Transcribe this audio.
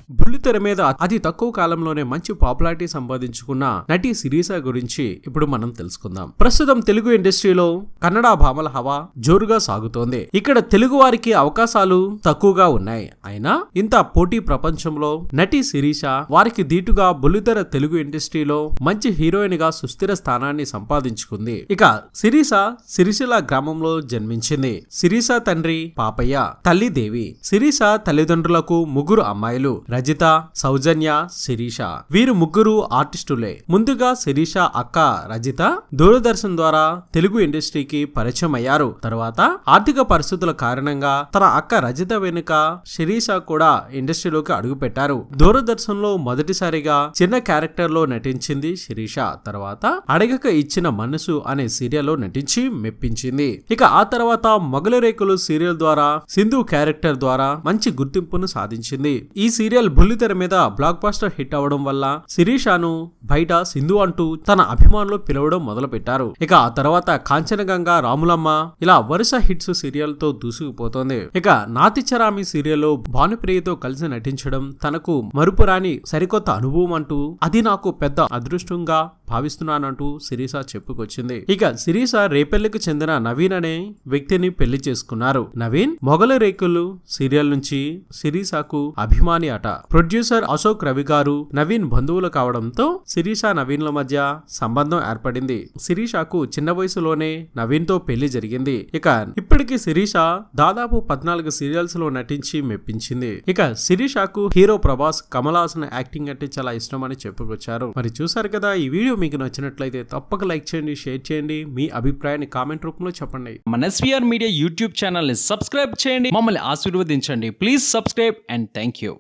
బుల్లితెర మీద అతి తక్కువ కాలంలోనే మంచి పాపులారిటీ సంపాదించుకున్న నటి సిరీస గురించి ఇప్పుడు మనం తెలుసుకుందాం ప్రస్తుతం తెలుగు ఇండస్ట్రీలో కన్నడ భామల హవా జోరుగా సాగుతోంది ఇక్కడ తెలుగు వారికి అవకాశాలు తక్కువగా ఉన్నాయి అయినా ఇంత పోటీ ప్రపంచంలో నటి శిరీష వారికి దీటుగా బుల్లితెర తెలుగు ఇండస్ట్రీలో మంచి హీరోయిన్ గా సుస్థిర స్థానాన్ని సంపాదించుకుంది ఇక శిరీష సిరిసిల్ల గ్రామంలో జన్మించింది శిరీష తండ్రి పాపయ్య తల్లి దేవి శిరీష తల్లిదండ్రులకు ముగ్గురు అమ్మాయిలు రజిత సౌజన్య శిరీష వీరు ముగ్గురు ఆర్టిస్టులే ముందుగా శిరీష అక్క రజిత దూరదర్శన్ ద్వారా తెలుగు ఇండస్ట్రీకి పరిచయం అయ్యారు తర్వాత ఆర్థిక పరిస్థితుల కారణంగా తన అక్క రజిత వెనుక శిరీష కూడా ఇండస్ట్రీలోకి అడుగుపెట్టారు దూరదర్శన్ లో మొదటిసారిగా చిన్న క్యారెక్టర్ లో నటించింది శిరీష తర్వాత అడగక ఇచ్చిన మనసు అనే సీరియల్ లో నటించి మెప్పించింది ఇక ఆ తర్వాత మొగల రేకులు సీరియల్ ద్వారా సింధు క్యారెక్టర్ ద్వారా మంచి గుర్తింపును సాధించింది ఈ సీరియల్ బుల్లితెర మీద బ్లాక్ బాస్టర్ హిట్ అవడం వల్ల శిరీషాను బయట సింధు అంటూ తన అభిమానులు పిలవడం మొదలు పెట్టారు ఇక ఆ తర్వాత కాంచనగంగా రాములమ్మ ఇలా వరుస హిట్స్ సీరియల్ తో దూసుకుపోతోంది ఇక నాతిచరామి సీరియల్లో భానుప్రియతో కలిసి నటించడం తనకు మరుపురాని సరికొత్త అనుభవం అంటూ అది నాకు పెద్ద అదృష్టంగా భావిస్తున్నానంటూ సిరీస చెప్పుకొచ్చింది ఇక సిరీస రేపెల్లికి చెందిన నవీన్ అనే వ్యక్తిని పెళ్లి చేసుకున్నారు నవీన్ మొగల రేకులు సీరియల్ నుంచి సిరీసాకు అభిమాని అట ప్రొడ్యూసర్ అశోక్ రవి గారు నవీన్ బంధువులు కావడంతో శిరీష నవీన్ల మధ్య సంబంధం ఏర్పడింది శిరీషకు చిన్న వయసులోనే నవీన్ తో పెళ్లి జరిగింది ఇక ఇప్పటికి శిరీష దాదాపు పద్నాలుగు సీరియల్స్ లో నటించి మెప్పించింది ఇక శిరీషకు హీరో ప్రభాస్ కమల్ హాసన్ యాక్టింగ్ అంటే చాలా ఇష్టం అని చెప్పుకొచ్చారు మరి చూసారు కదా ఈ వీడియో మీకు నచ్చినట్లయితే తప్పక లైక్ చేయండి షేర్ చేయండి మీ అభిప్రాయాన్ని కామెంట్ రూపంలో చెప్పండి మన ఎస్వీఆర్ మీడియా యూట్యూబ్ ఛానల్ని సబ్స్క్రైబ్ చేయండి మమ్మల్ని ఆశీర్వదించండి please subscribe and thank you